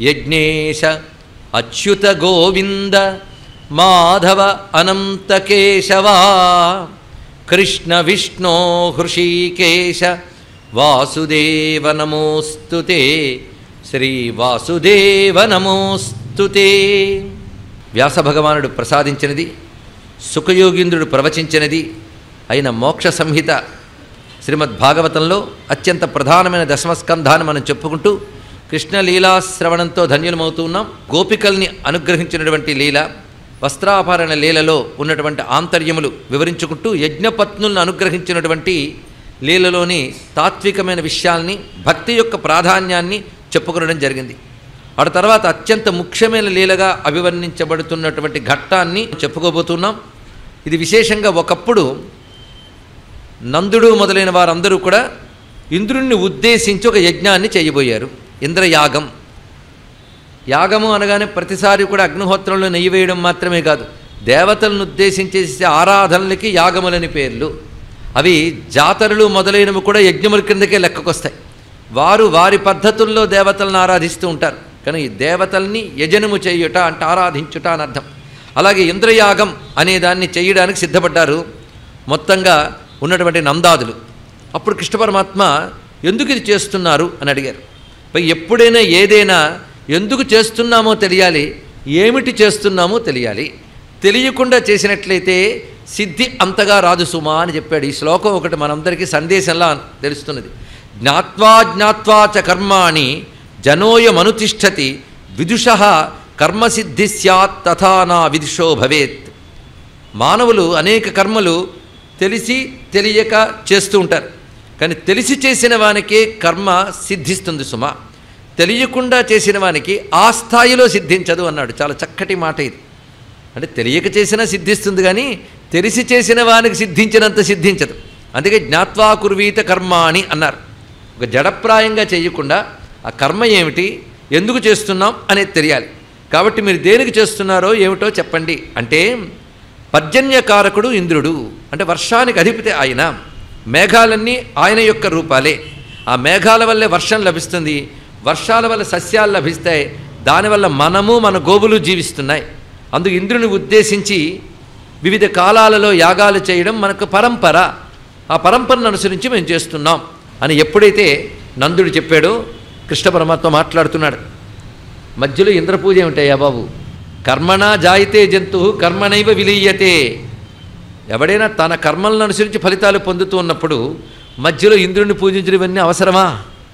యజ్ఞేశ అచ్యుత గోవింద మాధవ అనంత కేశవా కృష్ణ విష్ణో హృషీకేశ వాసుదేవ నమోస్తుతే శ్రీ వాసుదేవ నమోస్తుతే వ్యాస భగవానుడు ప్రసాదించినది సుఖయోగీంద్రుడు ప్రవచించినది అయిన మోక్ష సంహిత శ్రీమద్ భాగవతంలో అత్యంత ప్రధానమైన దశమస్కంధాన్ని మనం చెప్పుకుంటూ కృష్ణ లీలా శ్రవణంతో ధన్యులమవుతూ ఉన్నాం గోపికల్ని అనుగ్రహించినటువంటి లీల వస్త్రాభరణ లీలలో ఉన్నటువంటి ఆంతర్యములు వివరించుకుంటూ యజ్ఞపత్నులను అనుగ్రహించినటువంటి లీలలోని తాత్వికమైన విషయాల్ని భక్తి యొక్క ప్రాధాన్యాన్ని చెప్పుకొనడం జరిగింది ఆ తర్వాత అత్యంత ముఖ్యమైన లీలగా అభివర్ణించబడుతున్నటువంటి ఘట్టాన్ని చెప్పుకోబోతున్నాం ఇది విశేషంగా ఒకప్పుడు నందుడు మొదలైన వారందరూ కూడా ఇంద్రుణ్ణి ఉద్దేశించి ఒక యజ్ఞాన్ని చేయబోయారు ఇంద్రయాగం యాగము అనగానే ప్రతిసారి కూడా అగ్నిహోత్రంలో నెయ్యి వేయడం మాత్రమే కాదు దేవతలను ఉద్దేశించి చేసే ఆరాధనలకి యాగములని పేర్లు అవి జాతరలు మొదలైనవి కూడా యజ్ఞముల కిందకే లెక్కకొస్తాయి వారు వారి పద్ధతుల్లో దేవతలను ఆరాధిస్తూ ఉంటారు కానీ ఈ దేవతల్ని యజనము చేయుట అంటే ఆరాధించుట అని అర్థం అలాగే ఇంద్రయాగం అనే దాన్ని చేయడానికి సిద్ధపడ్డారు మొత్తంగా ఉన్నటువంటి నందాదులు అప్పుడు కృష్ణ పరమాత్మ ఎందుకు ఇది చేస్తున్నారు అని అడిగారు పై ఎప్పుడైనా ఏదైనా ఎందుకు చేస్తున్నామో తెలియాలి ఏమిటి చేస్తున్నామో తెలియాలి తెలియకుండా చేసినట్లయితే సిద్ధి అంతగా రాదు సుమా అని చెప్పాడు ఈ శ్లోకం ఒకటి మనందరికీ సందేశంలా తెలుస్తున్నది జ్ఞాత్వా జ్ఞాత్వా చ కర్మాణి జనోయమనుతిష్టతి విదుష కర్మసిద్ధి స్యాత్ తథా నా విదుషో భవేత్ మానవులు అనేక కర్మలు తెలిసి తెలియక చేస్తూ ఉంటారు కానీ తెలిసి చేసిన వానికే కర్మ సిద్ధిస్తుంది సుమ తెలియకుండా చేసిన వానికి ఆ స్థాయిలో సిద్ధించదు అన్నాడు చాలా చక్కటి మాట ఇది అంటే తెలియక చేసినా సిద్ధిస్తుంది కానీ తెలిసి చేసిన వానికి సిద్ధించినంత సిద్ధించదు అందుకే జ్ఞాత్వా కుర్వీత కర్మాణి అన్నారు ఒక జడప్రాయంగా చేయకుండా ఆ కర్మ ఏమిటి ఎందుకు చేస్తున్నాం అనేది తెలియాలి కాబట్టి మీరు దేనికి చేస్తున్నారో ఏమిటో చెప్పండి అంటే పర్జన్యకారకుడు ఇంద్రుడు అంటే వర్షానికి అధిపతి ఆయన మేఘాలన్నీ ఆయన యొక్క రూపాలే ఆ మేఘాల వల్లే వర్షం లభిస్తుంది వర్షాల వల్ల సస్యాలు లభిస్తాయి దానివల్ల మనము మన గోవులు జీవిస్తున్నాయి అందుకు ఇంద్రుని ఉద్దేశించి వివిధ కాలాలలో యాగాలు చేయడం మనకు పరంపర ఆ పరంపరను అనుసరించి మేము చేస్తున్నాం అని ఎప్పుడైతే నందుడు చెప్పాడో కృష్ణ పరమాత్మ మాట్లాడుతున్నాడు మధ్యలో ఇంద్రపూజ ఏమిటయ్యా బాబు కర్మణా జాయితే జంతువు కర్మనైవ విలీయతే ఎవడైనా తన కర్మలను అనుసరించి ఫలితాలు పొందుతూ ఉన్నప్పుడు మధ్యలో ఇంద్రుడిని పూజించడం ఇవన్నీ అవసరమా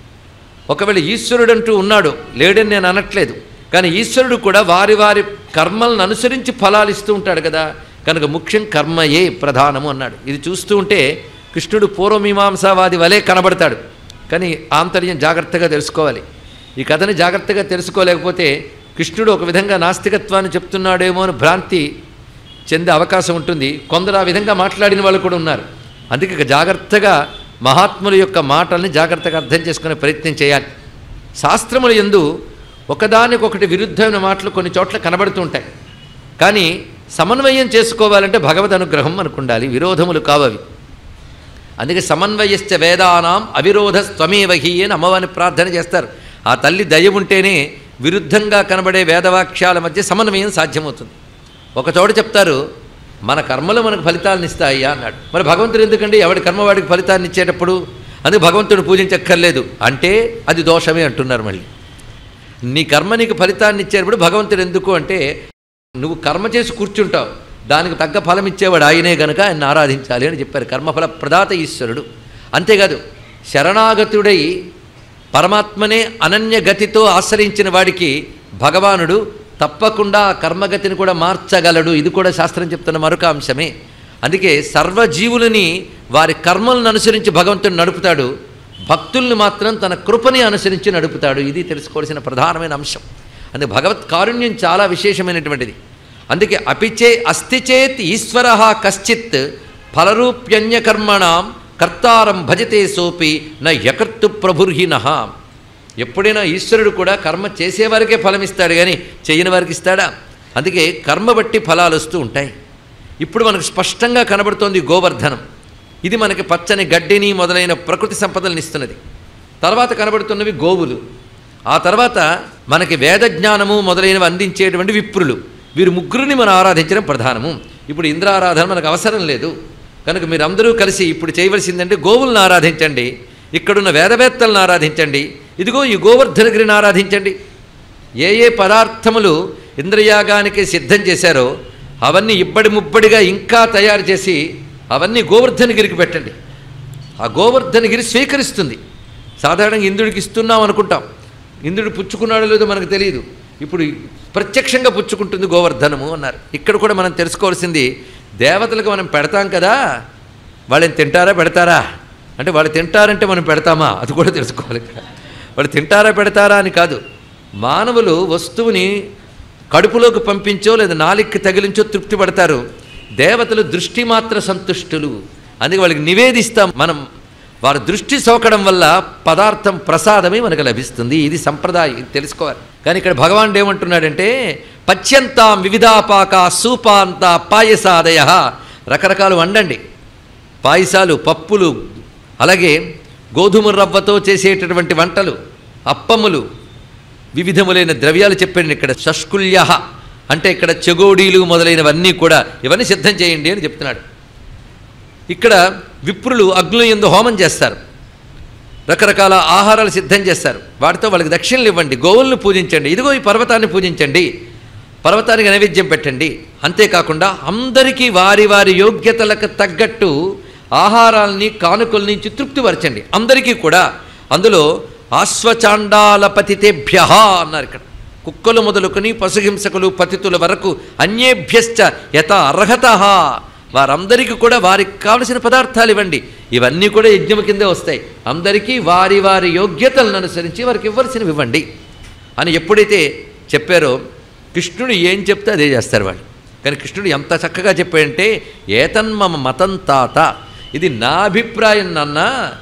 ఒకవేళ ఈశ్వరుడు అంటూ ఉన్నాడు లేడని నేను అనట్లేదు కానీ ఈశ్వరుడు కూడా వారి వారి కర్మలను అనుసరించి ఫలాలు ఇస్తూ ఉంటాడు కదా కనుక ముఖ్యం కర్మయే ప్రధానము అన్నాడు ఇది చూస్తూ ఉంటే కృష్ణుడు పూర్వమీమాంసావాది వలె కనబడతాడు కానీ ఆంతర్యం జాగ్రత్తగా తెలుసుకోవాలి ఈ కథని జాగ్రత్తగా తెలుసుకోలేకపోతే కృష్ణుడు ఒక విధంగా నాస్తికత్వాన్ని చెప్తున్నాడేమో అని భ్రాంతి చెందే అవకాశం ఉంటుంది కొందరు ఆ విధంగా మాట్లాడిన వాళ్ళు కూడా ఉన్నారు అందుకే ఇక జాగ్రత్తగా మహాత్ముల యొక్క మాటల్ని జాగ్రత్తగా అర్థం చేసుకునే ప్రయత్నం చేయాలి శాస్త్రముల ఎందు ఒకదానికొకటి విరుద్ధమైన మాటలు కొన్ని చోట్ల కనబడుతూ ఉంటాయి కానీ సమన్వయం చేసుకోవాలంటే భగవద్ అనుగ్రహం మనకు ఉండాలి విరోధములు కావవి అందుకే సమన్వయశ్చ వేదానాం అవిరోధ స్వమేవహి అని అమ్మవారిని ప్రార్థన చేస్తారు ఆ తల్లి దయ ఉంటేనే విరుద్ధంగా కనబడే వేదవాక్యాల మధ్య సమన్వయం సాధ్యమవుతుంది ఒక చోట చెప్తారు మన కర్మలు మనకు ఫలితాలను ఇస్తాయి అన్నాడు మరి భగవంతుడు ఎందుకండి ఎవడి కర్మ వాడికి ఫలితాన్ని ఇచ్చేటప్పుడు అందుకు భగవంతుడు పూజించక్కర్లేదు అంటే అది దోషమే అంటున్నారు మళ్ళీ నీ కర్మ నీకు ఫలితాన్ని ఇచ్చేటప్పుడు భగవంతుడు ఎందుకు అంటే నువ్వు కర్మ చేసి కూర్చుంటావు దానికి తగ్గ ఫలం ఇచ్చేవాడు ఆయనే గనుక ఆయన ఆరాధించాలి అని చెప్పారు కర్మఫల ప్రదాత ఈశ్వరుడు అంతేకాదు శరణాగతుడై పరమాత్మనే అనన్య గతితో ఆశ్రయించిన వాడికి భగవానుడు తప్పకుండా ఆ కర్మగతిని కూడా మార్చగలడు ఇది కూడా శాస్త్రం చెప్తున్న మరొక అంశమే అందుకే సర్వజీవులని వారి కర్మలను అనుసరించి భగవంతుడు నడుపుతాడు భక్తుల్ని మాత్రం తన కృపని అనుసరించి నడుపుతాడు ఇది తెలుసుకోవాల్సిన ప్రధానమైన అంశం అందుకే భగవత్ కారుణ్యం చాలా విశేషమైనటువంటిది అందుకే అపిచే అస్తి చేత్ ఈశ్వర కశ్చిత్ ఫలరూప్యన్యకర్మణం కర్తారం భజతే సోపి న యకర్తు ప్రభుర్హిన ఎప్పుడైనా ఈశ్వరుడు కూడా కర్మ చేసేవారికే ఫలం ఇస్తాడు కానీ చేయని వారికి ఇస్తాడా అందుకే కర్మ బట్టి ఫలాలు వస్తూ ఉంటాయి ఇప్పుడు మనకు స్పష్టంగా కనబడుతోంది గోవర్ధనం ఇది మనకి పచ్చని గడ్డిని మొదలైన ప్రకృతి సంపదలను ఇస్తున్నది తర్వాత కనబడుతున్నవి గోవులు ఆ తర్వాత మనకి వేద జ్ఞానము మొదలైనవి అందించేటువంటి విప్రులు వీరు ముగ్గురిని మనం ఆరాధించడం ప్రధానము ఇప్పుడు ఇంద్రారాధన మనకు అవసరం లేదు కనుక మీరందరూ కలిసి ఇప్పుడు చేయవలసిందంటే గోవులను ఆరాధించండి ఇక్కడున్న వేదవేత్తలను ఆరాధించండి ఇదిగో ఈ గోవర్ధనగిరిని ఆరాధించండి ఏ ఏ పదార్థములు ఇంద్రయాగానికి సిద్ధం చేశారో అవన్నీ ఇబ్బడి ముబ్బడిగా ఇంకా తయారు చేసి అవన్నీ గోవర్ధనగిరికి పెట్టండి ఆ గోవర్ధనగిరి స్వీకరిస్తుంది సాధారణంగా ఇంద్రుడికి ఇస్తున్నాం అనుకుంటాం ఇంద్రుడు పుచ్చుకున్నాడో లేదో మనకు తెలియదు ఇప్పుడు ప్రత్యక్షంగా పుచ్చుకుంటుంది గోవర్ధనము అన్నారు ఇక్కడ కూడా మనం తెలుసుకోవాల్సింది దేవతలకు మనం పెడతాం కదా వాళ్ళని తింటారా పెడతారా అంటే వాళ్ళు తింటారంటే మనం పెడతామా అది కూడా తెలుసుకోవాలి ఇక్కడ వాళ్ళు తింటారా పెడతారా అని కాదు మానవులు వస్తువుని కడుపులోకి పంపించో లేదా నాలిక్కి తగిలించో తృప్తి పడతారు దేవతలు దృష్టి మాత్ర సంతుష్టులు అందుకే వాళ్ళకి నివేదిస్తాం మనం వారి దృష్టి సోకడం వల్ల పదార్థం ప్రసాదమే మనకు లభిస్తుంది ఇది సంప్రదాయం ఇది తెలుసుకోవాలి కానీ ఇక్కడ భగవానుడు ఏమంటున్నాడంటే పచ్యంతాం వివిధాపాక సూపాంత పాయసాదయ రకరకాలు వండండి పాయసాలు పప్పులు అలాగే గోధుమ రవ్వతో చేసేటటువంటి వంటలు అప్పములు వివిధములైన ద్రవ్యాలు చెప్పండి ఇక్కడ షష్కుల్య అంటే ఇక్కడ చెగోడీలు మొదలైనవన్నీ కూడా ఇవన్నీ సిద్ధం చేయండి అని చెప్తున్నాడు ఇక్కడ విప్రులు అగ్నుల ఎందు హోమం చేస్తారు రకరకాల ఆహారాలు సిద్ధం చేస్తారు వాటితో వాళ్ళకి దక్షిణలు ఇవ్వండి గోవులను పూజించండి ఇదిగో ఈ పర్వతాన్ని పూజించండి పర్వతానికి నైవేద్యం పెట్టండి అంతేకాకుండా అందరికీ వారి వారి యోగ్యతలకు తగ్గట్టు ఆహారాల్ని కానుకల నుంచి తృప్తిపరచండి అందరికీ కూడా అందులో ఆశ్వచాండాల పతితేభ్య అన్నారు ఇక్కడ కుక్కలు మొదలుకొని పశుహింసకులు పతితుల వరకు అన్యేభ్యశ్చ యథ అర్హత వారందరికీ కూడా వారికి కావలసిన పదార్థాలు ఇవ్వండి ఇవన్నీ కూడా యజ్ఞం కిందే వస్తాయి అందరికీ వారి వారి యోగ్యతలను అనుసరించి వారికి ఇవ్వాల్సినవి ఇవ్వండి అని ఎప్పుడైతే చెప్పారో కృష్ణుడు ఏం చెప్తే అదే చేస్తారు వాళ్ళు కానీ కృష్ణుడు ఎంత చక్కగా చెప్పాడంటే ఏతన్మమ మతం తాత ఇది నా అభిప్రాయం నాన్న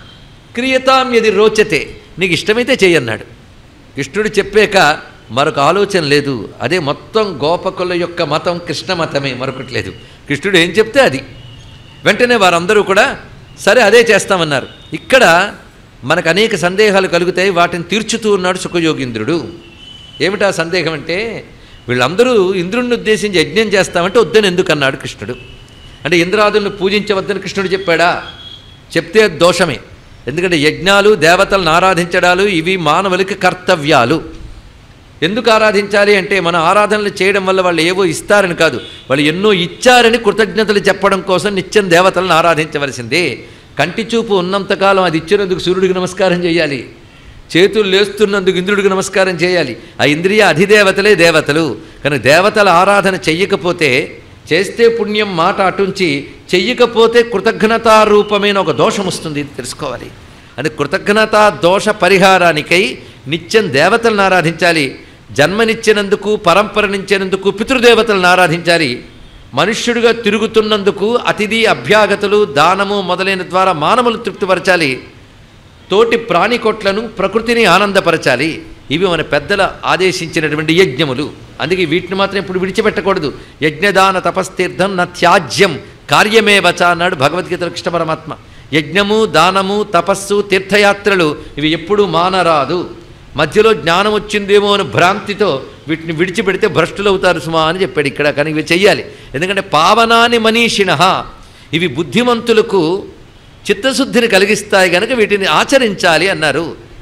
క్రియతాం ఎది రోచతే నీకు ఇష్టమైతే చెయ్యన్నాడు కృష్ణుడు చెప్పాక మరొక ఆలోచన లేదు అదే మొత్తం గోపకుల యొక్క మతం కృష్ణ మతమే మరొకటి లేదు కృష్ణుడు ఏం చెప్తే అది వెంటనే వారందరూ కూడా సరే అదే చేస్తామన్నారు ఇక్కడ మనకు అనేక సందేహాలు కలుగుతాయి వాటిని తీర్చుతూ ఉన్నాడు సుఖయోగీంద్రుడు ఏమిటా సందేహం అంటే వీళ్ళందరూ ఇంద్రుడిని ఉద్దేశించి యజ్ఞం చేస్తామంటే వద్దని ఎందుకు అన్నాడు కృష్ణుడు అంటే ఇంద్రాదులను పూజించవద్దని కృష్ణుడు చెప్పాడా చెప్తే అది దోషమే ఎందుకంటే యజ్ఞాలు దేవతలను ఆరాధించడాలు ఇవి మానవులకి కర్తవ్యాలు ఎందుకు ఆరాధించాలి అంటే మన ఆరాధనలు చేయడం వల్ల వాళ్ళు ఏవో ఇస్తారని కాదు వాళ్ళు ఎన్నో ఇచ్చారని కృతజ్ఞతలు చెప్పడం కోసం నిత్యం దేవతలను ఆరాధించవలసిందే కంటి చూపు ఉన్నంతకాలం అది ఇచ్చినందుకు సూర్యుడికి నమస్కారం చేయాలి చేతులు లేస్తున్నందుకు ఇంద్రుడికి నమస్కారం చేయాలి ఆ ఇంద్రియ అధిదేవతలే దేవతలు కానీ దేవతల ఆరాధన చెయ్యకపోతే చేస్తే పుణ్యం మాట అటుంచి చెయ్యకపోతే కృతజ్ఞతారూపమైన ఒక దోషం వస్తుంది ఇది తెలుసుకోవాలి అది కృతజ్ఞతా దోష పరిహారానికై నిత్యం దేవతలను ఆరాధించాలి జన్మనిచ్చినందుకు పరంపరనిచ్చినందుకు పితృదేవతలను ఆరాధించాలి మనుష్యుడిగా తిరుగుతున్నందుకు అతిథి అభ్యాగతులు దానము మొదలైన ద్వారా మానవులు తృప్తిపరచాలి తోటి ప్రాణికొట్లను ప్రకృతిని ఆనందపరచాలి ఇవి మన పెద్దల ఆదేశించినటువంటి యజ్ఞములు అందుకే వీటిని మాత్రం ఇప్పుడు విడిచిపెట్టకూడదు యజ్ఞదాన తపస్తీర్థం నా త్యాజ్యం కార్యమేవచ అన్నాడు భగవద్గీతలో కృష్ణ పరమాత్మ యజ్ఞము దానము తపస్సు తీర్థయాత్రలు ఇవి ఎప్పుడూ మానరాదు మధ్యలో జ్ఞానం వచ్చిందేమో అని భ్రాంతితో వీటిని విడిచిపెడితే భ్రష్టులవుతారు సుమా అని చెప్పాడు ఇక్కడ కానీ ఇవి చెయ్యాలి ఎందుకంటే పావనాని మనీషిణ ఇవి బుద్ధిమంతులకు చిత్తశుద్ధిని కలిగిస్తాయి కనుక వీటిని ఆచరించాలి అన్నారు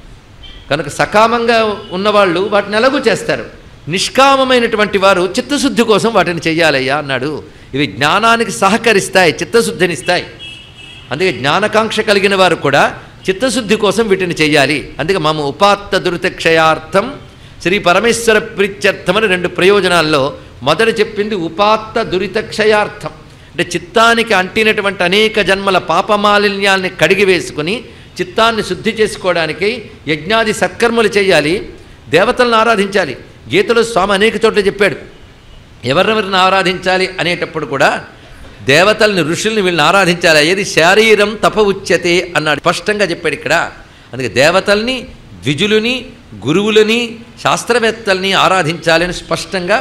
కనుక సకామంగా ఉన్నవాళ్ళు వాటిని ఎలాగూ చేస్తారు నిష్కామమైనటువంటి వారు చిత్తశుద్ధి కోసం వాటిని చెయ్యాలయ్యా అన్నాడు ఇవి జ్ఞానానికి సహకరిస్తాయి చిత్తశుద్ధినిస్తాయి అందుకే జ్ఞానకాంక్ష కలిగిన వారు కూడా చిత్తశుద్ధి కోసం వీటిని చెయ్యాలి అందుకే మమ ఉపాత్త దురితక్షయార్థం శ్రీ పరమేశ్వర ప్రీత్యర్థం అని రెండు ప్రయోజనాల్లో మొదట చెప్పింది ఉపాత్త దురితక్షయార్థం అంటే చిత్తానికి అంటినటువంటి అనేక జన్మల పాపమాలిన్యాల్ని కడిగి వేసుకుని చిత్తాన్ని శుద్ధి చేసుకోవడానికి యజ్ఞాది సత్కర్మలు చేయాలి దేవతలను ఆరాధించాలి గీతలో స్వామి అనేక చోట్ల చెప్పాడు ఎవరెవరిని ఆరాధించాలి అనేటప్పుడు కూడా దేవతల్ని ఋషుల్ని వీళ్ళని ఆరాధించాలి ఏది శారీరం తప ఉచ్యతే అన్నాడు స్పష్టంగా చెప్పాడు ఇక్కడ అందుకే దేవతల్ని ద్విజులని గురువులని శాస్త్రవేత్తల్ని ఆరాధించాలని స్పష్టంగా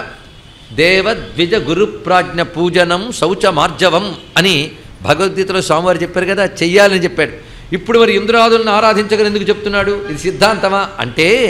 దేవ ద్విజ గురు ప్రాజ్ఞ పూజనం శౌచ మార్జవం అని భగవద్గీతలో స్వామివారు చెప్పారు కదా చెయ్యాలని చెప్పాడు ఇప్పుడు మరి ఇంద్రాదులను ఆరాధించగలని ఎందుకు చెప్తున్నాడు ఇది సిద్ధాంతమా అంటే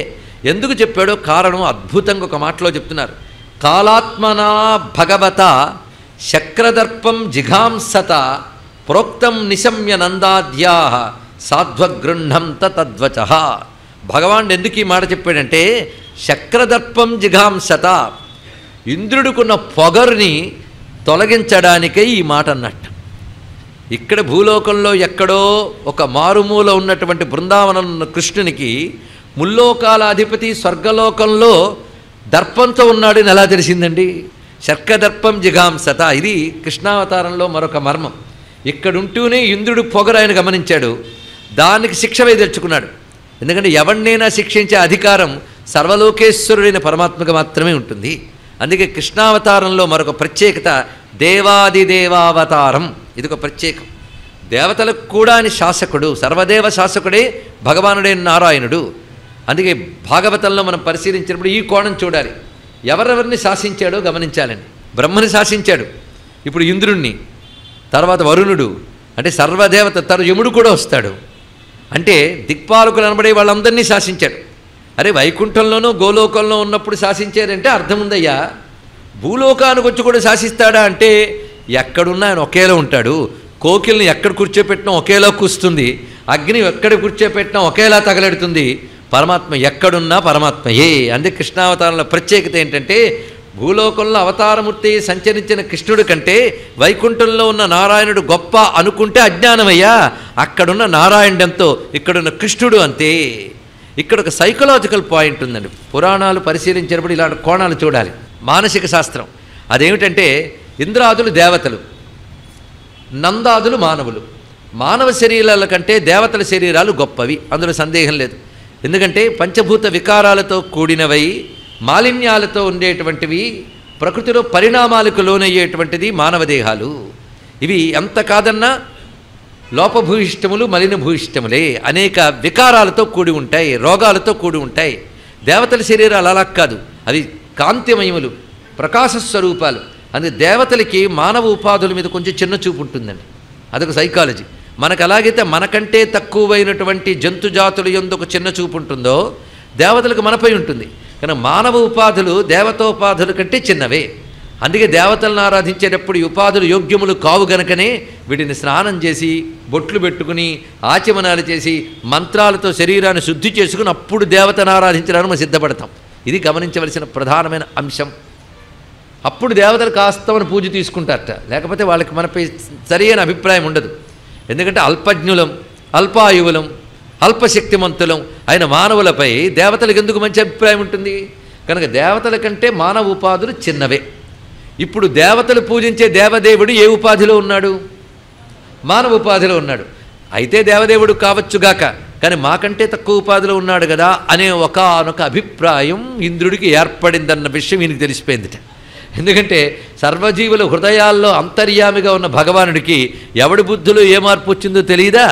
ఎందుకు చెప్పాడో కారణం అద్భుతంగా ఒక మాటలో చెప్తున్నారు కాలాత్మనా భగవత శక్రదర్పం జిఘాంసత ప్రోక్తం నిశమ్య నందాద్యా సాధ్వగృహంత తద్వచ భగవాన్ ఎందుకు ఈ మాట చెప్పాడంటే శక్రదర్పం జిఘాంసత ఇంద్రుడికున్న పొగరుని తొలగించడానికై ఈ మాట అన్నట్టు ఇక్కడ భూలోకంలో ఎక్కడో ఒక మారుమూల ఉన్నటువంటి బృందావనం ఉన్న కృష్ణునికి ముల్లోకాల అధిపతి స్వర్గలోకంలో దర్పంతో ఉన్నాడని ఎలా తెలిసిందండి శర్కదర్పం జిగాంసత ఇది కృష్ణావతారంలో మరొక మర్మం ఇక్కడుంటూనే ఇంద్రుడు పొగరు ఆయన గమనించాడు దానికి శిక్ష వేదలుచుకున్నాడు ఎందుకంటే ఎవరినైనా శిక్షించే అధికారం సర్వలోకేశ్వరుడైన పరమాత్మకు మాత్రమే ఉంటుంది అందుకే కృష్ణావతారంలో మరొక ప్రత్యేకత దేవాదిదేవావతారం ఇది ఒక ప్రత్యేకం దేవతలకు కూడా అని శాసకుడు సర్వదేవ శాసకుడే భగవానుడైన నారాయణుడు అందుకే భాగవతంలో మనం పరిశీలించినప్పుడు ఈ కోణం చూడాలి ఎవరెవరిని శాసించాడో గమనించాలండి బ్రహ్మని శాసించాడు ఇప్పుడు ఇంద్రుణ్ణి తర్వాత వరుణుడు అంటే సర్వదేవత తరు యముడు కూడా వస్తాడు అంటే దిక్పాలకులు అనబడే వాళ్ళందరినీ శాసించాడు అరే వైకుంఠంలోనూ గోలోకంలో ఉన్నప్పుడు శాసించారంటే అర్థం ఉందయ్యా భూలోకానికి వచ్చి కూడా శాసిస్తాడా అంటే ఎక్కడున్నా ఆయన ఒకేలా ఉంటాడు కోకిల్ని ఎక్కడ కూర్చోపెట్టినా ఒకేలా కూస్తుంది అగ్ని ఎక్కడ కూర్చోపెట్టినా ఒకేలా తగలెడుతుంది పరమాత్మ ఎక్కడున్నా పరమాత్మయే అందుకే కృష్ణావతారంలో ప్రత్యేకత ఏంటంటే భూలోకంలో అవతారమూర్తి సంచరించిన కృష్ణుడి కంటే వైకుంఠంలో ఉన్న నారాయణుడు గొప్ప అనుకుంటే అజ్ఞానమయ్యా అక్కడున్న నారాయణుడంతో ఇక్కడున్న కృష్ణుడు అంతే ఇక్కడ ఒక సైకలాజికల్ పాయింట్ ఉందండి పురాణాలు పరిశీలించినప్పుడు ఇలాంటి కోణాలు చూడాలి మానసిక శాస్త్రం అదేమిటంటే ఇంద్రాదులు దేవతలు నందాదులు మానవులు మానవ శరీరాల కంటే దేవతల శరీరాలు గొప్పవి అందులో సందేహం లేదు ఎందుకంటే పంచభూత వికారాలతో కూడినవై మాలిన్యాలతో ఉండేటువంటివి ప్రకృతిలో పరిణామాలకు లోనయ్యేటువంటిది మానవ దేహాలు ఇవి ఎంత కాదన్నా లోపభూయిష్టములు మలిన భూయిష్టములే అనేక వికారాలతో కూడి ఉంటాయి రోగాలతో కూడి ఉంటాయి దేవతల శరీరాలు అలా కాదు అవి కాంతిమయములు ప్రకాశ స్వరూపాలు అందుకే దేవతలకి మానవ ఉపాధుల మీద కొంచెం చిన్న చూపు ఉంటుందండి అదొక సైకాలజీ మనకు అలాగైతే మనకంటే తక్కువైనటువంటి జంతు జాతులు ఎందు ఒక చిన్న చూపు ఉంటుందో దేవతలకు మనపై ఉంటుంది కానీ మానవ ఉపాధులు దేవతోపాధుల కంటే చిన్నవే అందుకే దేవతలను ఆరాధించేటప్పుడు ఈ ఉపాధులు యోగ్యములు కావు గనకనే వీటిని స్నానం చేసి బొట్లు పెట్టుకుని ఆచమనాలు చేసి మంత్రాలతో శరీరాన్ని శుద్ధి చేసుకుని అప్పుడు దేవతను ఆరాధించడానికి మనం సిద్ధపడతాం ఇది గమనించవలసిన ప్రధానమైన అంశం అప్పుడు దేవతలు కాస్తమని పూజ తీసుకుంటారట లేకపోతే వాళ్ళకి మనపై సరైన అభిప్రాయం ఉండదు ఎందుకంటే అల్పజ్ఞులం అల్పాయువులం అల్పశక్తిమంతులం అయిన మానవులపై దేవతలకు ఎందుకు మంచి అభిప్రాయం ఉంటుంది కనుక దేవతల కంటే మానవ ఉపాధులు చిన్నవే ఇప్పుడు దేవతలు పూజించే దేవదేవుడు ఏ ఉపాధిలో ఉన్నాడు మానవ ఉపాధిలో ఉన్నాడు అయితే దేవదేవుడు కావచ్చుగాక కానీ మాకంటే తక్కువ ఉపాధిలో ఉన్నాడు కదా అనే ఒకనొక అభిప్రాయం ఇంద్రుడికి ఏర్పడిందన్న విషయం ఈయనకి తెలిసిపోయిందిట ఎందుకంటే సర్వజీవుల హృదయాల్లో అంతర్యామిగా ఉన్న భగవానుడికి ఎవడి బుద్ధిలో ఏ మార్పు వచ్చిందో తెలియదా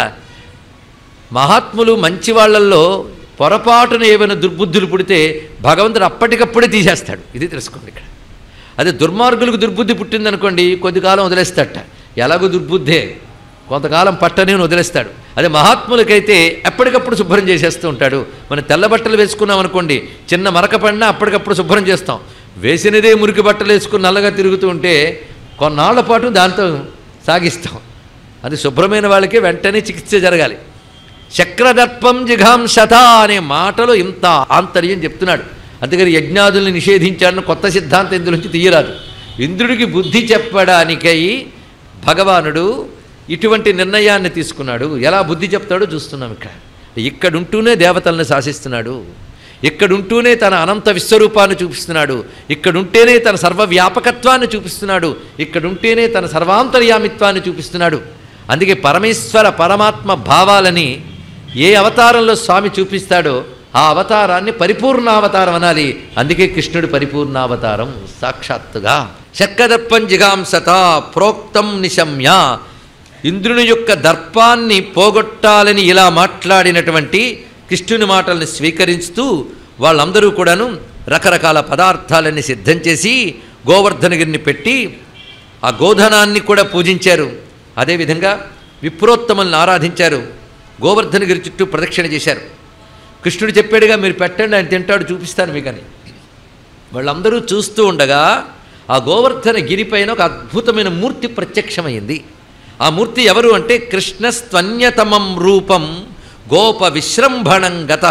మహాత్ములు మంచి వాళ్ళల్లో పొరపాటున ఏమైనా దుర్బుద్ధులు పుడితే భగవంతుడు అప్పటికప్పుడే తీసేస్తాడు ఇది తెలుసుకోండి ఇక్కడ అదే దుర్మార్గులకు దుర్బుద్ధి పుట్టిందనుకోండి కొద్ది కాలం వదిలేస్తాడట ఎలాగో దుర్బుద్ధే కొంతకాలం పట్టని వదిలేస్తాడు అదే మహాత్ములకైతే ఎప్పటికప్పుడు శుభ్రం చేసేస్తూ ఉంటాడు మనం తెల్ల బట్టలు వేసుకున్నాం అనుకోండి చిన్న మరక పడినా అప్పటికప్పుడు శుభ్రం చేస్తాం వేసినదే మురికి బట్టలు వేసుకుని నల్లగా తిరుగుతూ ఉంటే కొన్నాళ్ల పాటు దాంతో సాగిస్తాం అది శుభ్రమైన వాళ్ళకి వెంటనే చికిత్స జరగాలి చక్రదర్పం జిఘాంసత అనే మాటలో ఇంత ఆంతర్యం చెప్తున్నాడు అందుకని యజ్ఞాదుల్ని నిషేధించాడని కొత్త సిద్ధాంతం ఇందులోంచి తీయరాదు ఇంద్రుడికి బుద్ధి చెప్పడానికై భగవానుడు ఇటువంటి నిర్ణయాన్ని తీసుకున్నాడు ఎలా బుద్ధి చెప్తాడో చూస్తున్నాం ఇక్కడ ఇక్కడుంటూనే దేవతలను శాసిస్తున్నాడు ఇక్కడుంటూనే తన అనంత విశ్వరూపాన్ని చూపిస్తున్నాడు ఇక్కడుంటేనే తన సర్వవ్యాపకత్వాన్ని చూపిస్తున్నాడు ఇక్కడుంటేనే తన సర్వాంతర్యామిత్వాన్ని చూపిస్తున్నాడు అందుకే పరమేశ్వర పరమాత్మ భావాలని ఏ అవతారంలో స్వామి చూపిస్తాడో ఆ అవతారాన్ని పరిపూర్ణావతారం అనాలి అందుకే కృష్ణుడు పరిపూర్ణావతారం సాక్షాత్తుగా శక్కదర్పం జిగాంసత ప్రోక్తం నిశమ్య ఇంద్రుని యొక్క దర్పాన్ని పోగొట్టాలని ఇలా మాట్లాడినటువంటి కృష్ణుని మాటల్ని స్వీకరిస్తూ వాళ్ళందరూ కూడాను రకరకాల పదార్థాలన్నీ సిద్ధం చేసి గోవర్ధనగిరిని పెట్టి ఆ గోధనాన్ని కూడా పూజించారు అదేవిధంగా విప్రోత్తమల్ని ఆరాధించారు గోవర్ధనగిరి చుట్టూ ప్రదక్షిణ చేశారు కృష్ణుడు చెప్పాడుగా మీరు పెట్టండి ఆయన తింటాడు చూపిస్తాను మీకని వాళ్ళందరూ చూస్తూ ఉండగా ఆ గోవర్ధన గిరిపైన ఒక అద్భుతమైన మూర్తి ప్రత్యక్షమైంది ఆ మూర్తి ఎవరు అంటే కృష్ణస్త్వన్యతమం రూపం గోప విశ్రంభణం గత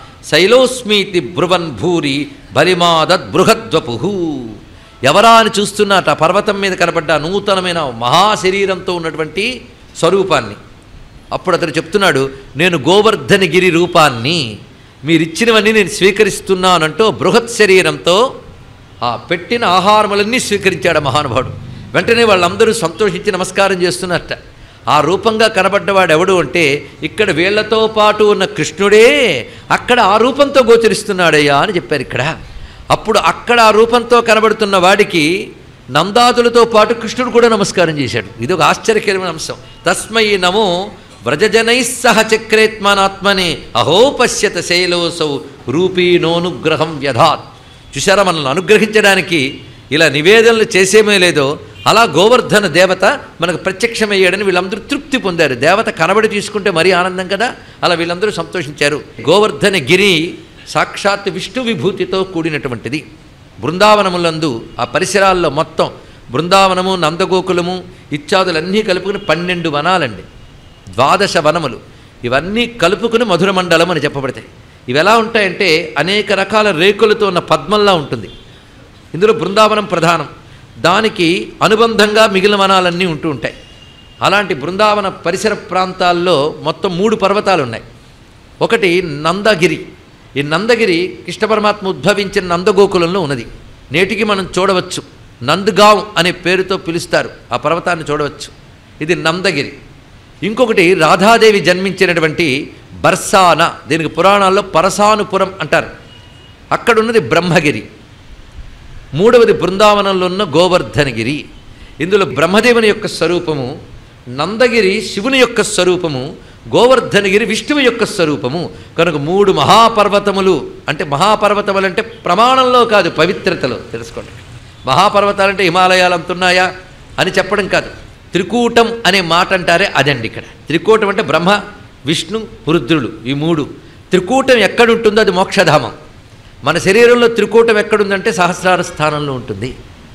శైలోస్మీతి బ్రువన్ భూరి బలిమాదద్ బృహద్వపు ఎవరా అని చూస్తున్నట్టు ఆ పర్వతం మీద కనబడ్డ ఆ నూతనమైన మహాశరీరంతో ఉన్నటువంటి స్వరూపాన్ని అప్పుడు అతడు చెప్తున్నాడు నేను గోవర్ధనగిరి రూపాన్ని మీరిచ్చినవన్నీ నేను స్వీకరిస్తున్నానంటూ బృహత్ శరీరంతో ఆ పెట్టిన ఆహారములన్నీ స్వీకరించాడు ఆ మహానుభావుడు వెంటనే వాళ్ళందరూ సంతోషించి నమస్కారం చేస్తున్నట్ట ఆ రూపంగా కనబడ్డవాడు ఎవడు అంటే ఇక్కడ వీళ్లతో పాటు ఉన్న కృష్ణుడే అక్కడ ఆ రూపంతో గోచరిస్తున్నాడయ్యా అని చెప్పారు ఇక్కడ అప్పుడు అక్కడ ఆ రూపంతో కనబడుతున్న వాడికి నందాదులతో పాటు కృష్ణుడు కూడా నమస్కారం చేశాడు ఇది ఒక ఆశ్చర్యకరమైన అంశం తస్మై నమో వ్రజజనై సహ చక్రేత్మనాత్మనే అహో పశ్యత శైలోసౌ రూపీనోనుగ్రహం వ్యధాత్ చూశారా మనల్ని అనుగ్రహించడానికి ఇలా నివేదనలు చేసేమే లేదో అలా గోవర్ధన దేవత మనకు ప్రత్యక్షమయ్యాడని వీళ్ళందరూ తృప్తి పొందారు దేవత కనబడి తీసుకుంటే మరీ ఆనందం కదా అలా వీళ్ళందరూ సంతోషించారు గోవర్ధన గిరి సాక్షాత్ విష్ణు విభూతితో కూడినటువంటిది బృందావనములందు ఆ పరిసరాల్లో మొత్తం బృందావనము నందగోకులము ఇత్యాదులన్నీ కలుపుకుని పన్నెండు వనాలండి ద్వాదశ వనములు ఇవన్నీ కలుపుకుని మధుర మండలం అని చెప్పబడతాయి ఇవి ఎలా ఉంటాయంటే అనేక రకాల రేకులతో ఉన్న పద్మంలా ఉంటుంది ఇందులో బృందావనం ప్రధానం దానికి అనుబంధంగా మిగిలిన వనాలన్నీ ఉంటూ ఉంటాయి అలాంటి బృందావన పరిసర ప్రాంతాల్లో మొత్తం మూడు పర్వతాలు ఉన్నాయి ఒకటి నందగిరి ఈ నందగిరి కృష్ణ పరమాత్మ ఉద్భవించిన నందగోకులంలో ఉన్నది నేటికి మనం చూడవచ్చు నందగావ్ అనే పేరుతో పిలుస్తారు ఆ పర్వతాన్ని చూడవచ్చు ఇది నందగిరి ఇంకొకటి రాధాదేవి జన్మించినటువంటి బర్సాన దీనికి పురాణాల్లో పరసానుపురం అంటారు అక్కడ ఉన్నది బ్రహ్మగిరి మూడవది బృందావనంలో ఉన్న గోవర్ధనగిరి ఇందులో బ్రహ్మదేవుని యొక్క స్వరూపము నందగిరి శివుని యొక్క స్వరూపము గోవర్ధనగిరి విష్ణువు యొక్క స్వరూపము కనుక మూడు మహాపర్వతములు అంటే మహాపర్వతములు అంటే ప్రమాణంలో కాదు పవిత్రతలో తెలుసుకోండి మహాపర్వతాలంటే హిమాలయాలు అంతున్నాయా అని చెప్పడం కాదు త్రికూటం అనే మాట అంటారే అదండి ఇక్కడ త్రికూటం అంటే బ్రహ్మ విష్ణు రుద్రులు ఈ మూడు త్రికూటం ఎక్కడుంటుందో అది మోక్షధామం మన శరీరంలో త్రికూటం ఎక్కడుందంటే సహస్రార స్థానంలో ఉంటుంది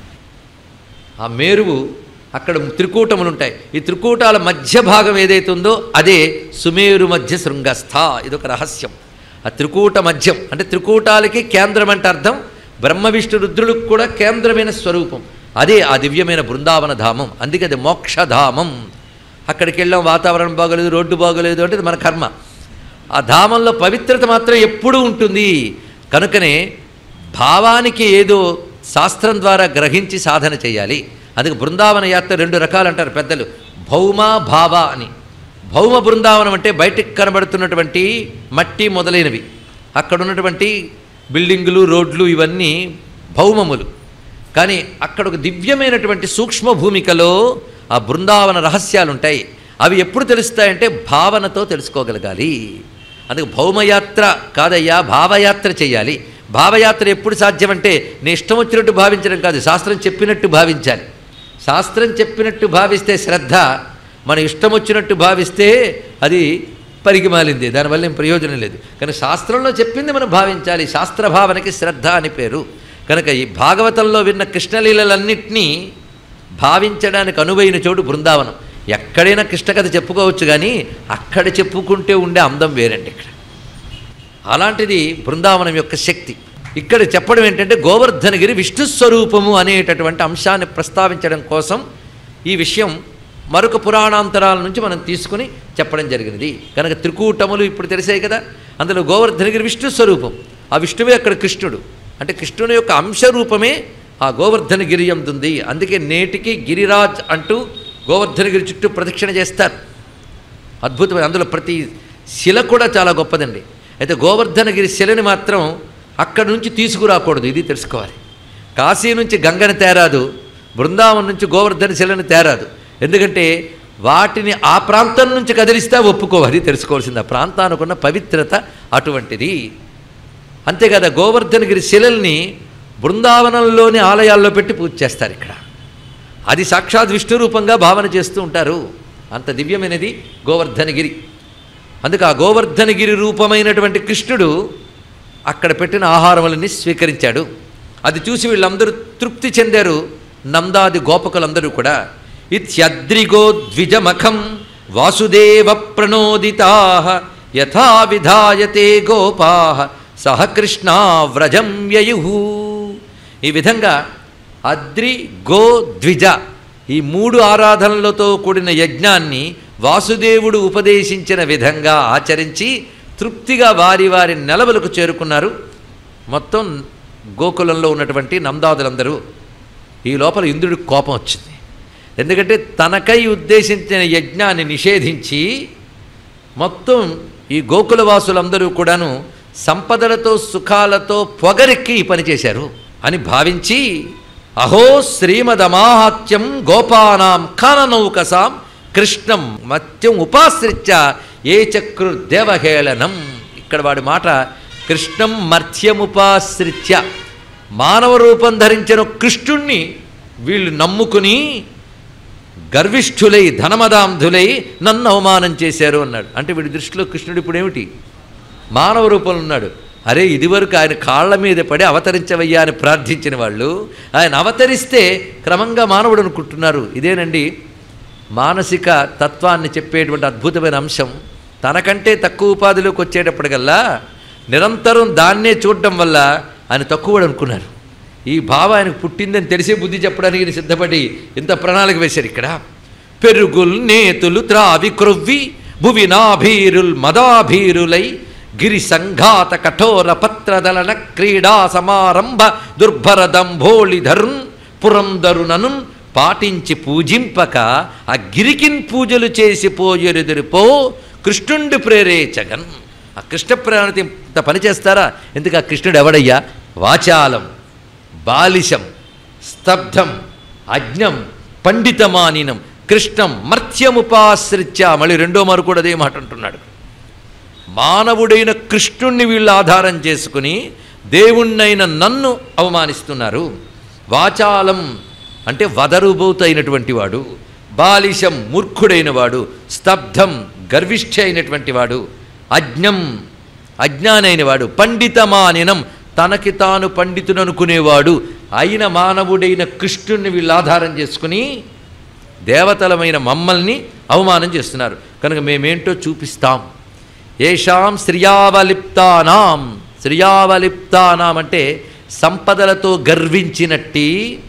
ఆ మేరువు అక్కడ త్రికూటములు ఉంటాయి ఈ త్రికూటాల మధ్య భాగం ఏదైతే ఉందో అదే సుమేరు మధ్య శృంగస్థ ఇదొక రహస్యం ఆ త్రికూట మధ్యం అంటే త్రికూటాలకి కేంద్రం అంటే అర్థం బ్రహ్మ విష్ణు రుద్రులకు కూడా కేంద్రమైన స్వరూపం అదే ఆ దివ్యమైన బృందావన ధామం అందుకే అది మోక్షధామం అక్కడికి వెళ్ళాం వాతావరణం బాగోలేదు రోడ్డు బాగోలేదు అంటే ఇది మన కర్మ ఆ ధామంలో పవిత్రత మాత్రం ఎప్పుడూ ఉంటుంది కనుకనే భావానికి ఏదో శాస్త్రం ద్వారా గ్రహించి సాధన చేయాలి అందుకే బృందావన యాత్ర రెండు రకాలు అంటారు పెద్దలు భౌమ భావ అని భౌమ బృందావనం అంటే బయటికి కనబడుతున్నటువంటి మట్టి మొదలైనవి అక్కడ ఉన్నటువంటి బిల్డింగులు రోడ్లు ఇవన్నీ భౌమములు కానీ అక్కడ ఒక దివ్యమైనటువంటి సూక్ష్మ భూమికలో ఆ బృందావన రహస్యాలు ఉంటాయి అవి ఎప్పుడు తెలుస్తాయంటే భావనతో తెలుసుకోగలగాలి అందుకే భౌమయాత్ర కాదయ్యా భావయాత్ర చేయాలి భావయాత్ర ఎప్పుడు సాధ్యమంటే నీ ఇష్టం వచ్చినట్టు భావించడం కాదు శాస్త్రం చెప్పినట్టు భావించాలి శాస్త్రం చెప్పినట్టు భావిస్తే శ్రద్ధ మన ఇష్టం వచ్చినట్టు భావిస్తే అది పరిగిమాలింది దానివల్ల ఏం ప్రయోజనం లేదు కానీ శాస్త్రంలో చెప్పింది మనం భావించాలి శాస్త్ర భావనకి శ్రద్ధ అని పేరు కనుక ఈ భాగవతంలో విన్న కృష్ణలీలలన్నింటినీ భావించడానికి అనువైన చోటు బృందావనం ఎక్కడైనా కృష్ణ కథ చెప్పుకోవచ్చు కానీ అక్కడ చెప్పుకుంటే ఉండే అందం వేరండి ఇక్కడ అలాంటిది బృందావనం యొక్క శక్తి ఇక్కడ చెప్పడం ఏంటంటే గోవర్ధనగిరి విష్ణు స్వరూపము అనేటటువంటి అంశాన్ని ప్రస్తావించడం కోసం ఈ విషయం మరొక పురాణాంతరాల నుంచి మనం తీసుకుని చెప్పడం జరిగినది కనుక త్రికూటములు ఇప్పుడు తెలిసాయి కదా అందులో గోవర్ధనగిరి విష్ణు స్వరూపం ఆ విష్ణువే అక్కడ కృష్ణుడు అంటే కృష్ణుని యొక్క అంశరూపమే ఆ గోవర్ధనగిరి ఉంది అందుకే నేటికి గిరిరాజ్ అంటూ గోవర్ధనగిరి చుట్టూ ప్రదక్షిణ చేస్తారు అద్భుతమైన అందులో ప్రతి శిల కూడా చాలా గొప్పదండి అయితే గోవర్ధనగిరి శిలని మాత్రం అక్కడి నుంచి తీసుకురాకూడదు ఇది తెలుసుకోవాలి కాశీ నుంచి గంగని తేరాదు బృందావనం నుంచి గోవర్ధన శిలని తేరాదు ఎందుకంటే వాటిని ఆ ప్రాంతం నుంచి కదిలిస్తే ఒప్పుకోవాలి తెలుసుకోవాల్సింది ఆ ప్రాంతానికి ఉన్న పవిత్రత అటువంటిది అంతేకాదా గోవర్ధనగిరి శిలల్ని బృందావనంలోని ఆలయాల్లో పెట్టి పూజ చేస్తారు ఇక్కడ అది సాక్షాత్ విష్ణు రూపంగా భావన చేస్తూ ఉంటారు అంత దివ్యమైనది గోవర్ధనగిరి అందుకే ఆ గోవర్ధనగిరి రూపమైనటువంటి కృష్ణుడు అక్కడ పెట్టిన ఆహారములని స్వీకరించాడు అది చూసి వీళ్ళందరూ తృప్తి చెందారు నందాది గోపకులందరూ కూడా ఇత్యద్రిగో ద్విజమఖం వాసుదేవ ప్రణోదితా యథా విధాయతే గోపా సహ కృష్ణ వ్రజం యయు ఈ విధంగా అద్రి గో ద్విజ ఈ మూడు ఆరాధనలతో కూడిన యజ్ఞాన్ని వాసుదేవుడు ఉపదేశించిన విధంగా ఆచరించి తృప్తిగా వారి వారి నెలవులకు చేరుకున్నారు మొత్తం గోకులంలో ఉన్నటువంటి నందాదులందరూ ఈ లోపల ఇంద్రుడికి కోపం వచ్చింది ఎందుకంటే తనకై ఉద్దేశించిన యజ్ఞాన్ని నిషేధించి మొత్తం ఈ గోకులవాసులందరూ కూడాను సంపదలతో సుఖాలతో పొగరెక్కి ఈ పని చేశారు అని భావించి అహో శ్రీమదమాహాత్యం గోపానాం కాననౌకసాం కృష్ణం మత్యం ఉపాశ్రిత్య ఏ చక్రు దేవహేళనం ఇక్కడ వాడి మాట కృష్ణం మర్త్యముపాశ్రిత్య మానవ రూపం ధరించిన కృష్ణుణ్ణి వీళ్ళు నమ్ముకుని గర్విష్ఠులై ధనమదాంధులై నన్ను అవమానం చేశారు అన్నాడు అంటే వీడి దృష్టిలో కృష్ణుడు ఇప్పుడు ఏమిటి మానవ రూపంలో ఉన్నాడు అరే ఇదివరకు ఆయన కాళ్ళ మీద పడి అవతరించవయ్యా అని ప్రార్థించిన వాళ్ళు ఆయన అవతరిస్తే క్రమంగా మానవుడు అనుకుంటున్నారు ఇదేనండి మానసిక తత్వాన్ని చెప్పేటువంటి అద్భుతమైన అంశం తనకంటే తక్కువ ఉపాధిలోకి వచ్చేటప్పటికల్లా నిరంతరం దాన్నే చూడటం వల్ల ఆయన తక్కువడు అనుకున్నారు ఈ భావం ఆయనకు పుట్టిందని తెలిసే బుద్ధి చెప్పడానికి ఈయన సిద్ధపడి ఇంత ప్రణాళిక వేశారు ఇక్కడ పెరుగుల్ నేతులు త్రావి క్రొవ్వి భువి నాభీరుల్ మదాభీరులై గిరి సంఘాత కఠోర పత్రదలన క్రీడా సమారంభ దుర్భర దంభోళిధరున్ పురంధరునను పాటించి పూజింపక ఆ గిరికిన్ పూజలు చేసి పోయెరుదిరిపో కృష్ణుండి ప్రేరేచగన్ ఆ కృష్ణ ప్రేరణతో ఇంత పని చేస్తారా ఎందుకు ఆ కృష్ణుడు ఎవడయ్యా వాచాలం బాలిశం స్తబ్ధం అజ్ఞం పండితమానినం కృష్ణం మర్త్యముపాశ్రిత్య మళ్ళీ రెండో మారు కూడా అదే మాట అంటున్నాడు మానవుడైన కృష్ణుణ్ణి వీళ్ళు ఆధారం చేసుకుని దేవుణ్ణైన నన్ను అవమానిస్తున్నారు వాచాలం అంటే వదరుబోతైనటువంటి వాడు బాలిశం మూర్ఖుడైన వాడు స్తబ్ధం గర్విష్ఠ అయినటువంటి వాడు అజ్ఞం అజ్ఞానైన వాడు పండితమానినం తనకి తాను పండితుడు అనుకునేవాడు అయిన మానవుడైన కృష్ణుణ్ణి వీళ్ళు ఆధారం చేసుకుని దేవతలమైన మమ్మల్ని అవమానం చేస్తున్నారు కనుక మేమేంటో చూపిస్తాం ఏషాం శ్రియావలిప్తానాం శ్రియావలిప్తానాం అంటే సంపదలతో గర్వించినట్టి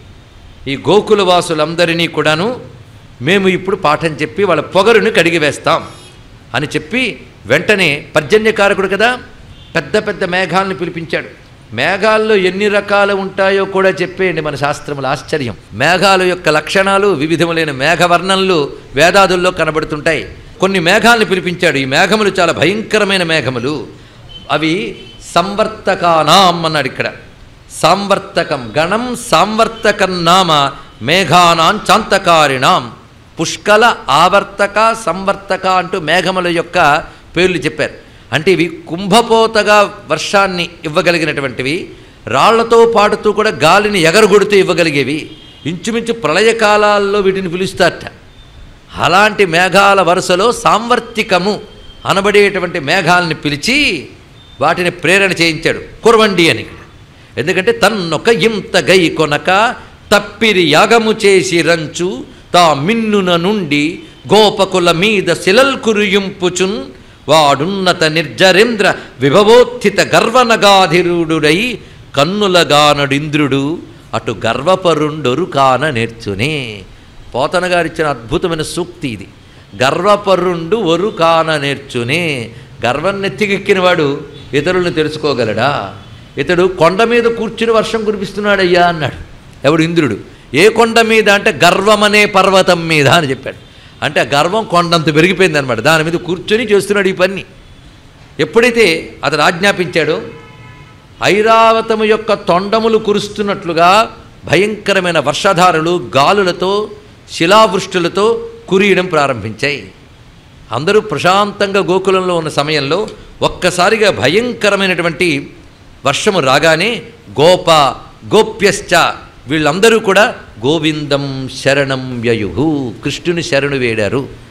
ఈ గోకుల వాసులందరినీ కూడాను మేము ఇప్పుడు పాఠం చెప్పి వాళ్ళ పొగరుని కడిగివేస్తాం అని చెప్పి వెంటనే పర్జన్యకారకుడు కదా పెద్ద పెద్ద మేఘాలను పిలిపించాడు మేఘాల్లో ఎన్ని రకాలు ఉంటాయో కూడా చెప్పేయండి మన శాస్త్రములు ఆశ్చర్యం మేఘాల యొక్క లక్షణాలు వివిధములైన మేఘవర్ణనలు వేదాదుల్లో కనబడుతుంటాయి కొన్ని మేఘాలను పిలిపించాడు ఈ మేఘములు చాలా భయంకరమైన మేఘములు అవి సంవర్తకానాం అన్నాడు ఇక్కడ సాంవర్తకం గణం సాంవర్తకం నామ మేఘానాం చాంతకారిణాం పుష్కల ఆవర్తక సంవర్తక అంటూ మేఘముల యొక్క పేర్లు చెప్పారు అంటే ఇవి కుంభపోతగా వర్షాన్ని ఇవ్వగలిగినటువంటివి రాళ్లతో పాటుతూ కూడా గాలిని ఎగరగొడుతూ ఇవ్వగలిగేవి ఇంచుమించు ప్రళయకాలాల్లో వీటిని పిలుస్తారట అలాంటి మేఘాల వరుసలో సాంవర్తికము అనబడేటువంటి మేఘాలని పిలిచి వాటిని ప్రేరణ చేయించాడు కురవండి అని ఎందుకంటే తన్నొక ఇంత గై కొనక తప్పిరి యాగము చేసి రంచు తా మిన్నున నుండి గోపకుల మీద శిలల్ కురియింపుచున్ వాడున్నత నిర్జరేంద్ర విభవోత్థిత గర్వనగాధిరుడుడై కన్నులగానడింద్రుడు అటు గర్వపరుండొరు కాన నేర్చునే పోతన గారిచ్చిన అద్భుతమైన సూక్తి ఇది గర్వపరుండు ఒరు కాన నేర్చునే గర్వం నెత్తికెక్కినవాడు ఇతరులను తెలుసుకోగలడా ఇతడు కొండ మీద కూర్చుని వర్షం కురిపిస్తున్నాడయ్యా అన్నాడు ఎవడు ఇంద్రుడు ఏ కొండ మీద అంటే గర్వమనే పర్వతం మీద అని చెప్పాడు అంటే ఆ గర్వం కొండంత పెరిగిపోయింది అనమాట దాని మీద కూర్చొని చేస్తున్నాడు ఈ పని ఎప్పుడైతే అతడు ఆజ్ఞాపించాడో ఐరావతము యొక్క తొండములు కురుస్తున్నట్లుగా భయంకరమైన వర్షధారలు గాలులతో శిలావృష్టులతో కురియడం ప్రారంభించాయి అందరూ ప్రశాంతంగా గోకులంలో ఉన్న సమయంలో ఒక్కసారిగా భయంకరమైనటువంటి వర్షము రాగానే గోప గోప్యశ్చ వీళ్ళందరూ కూడా గోవిందం శరణం యయుహు కృష్ణుని శరణు వేడారు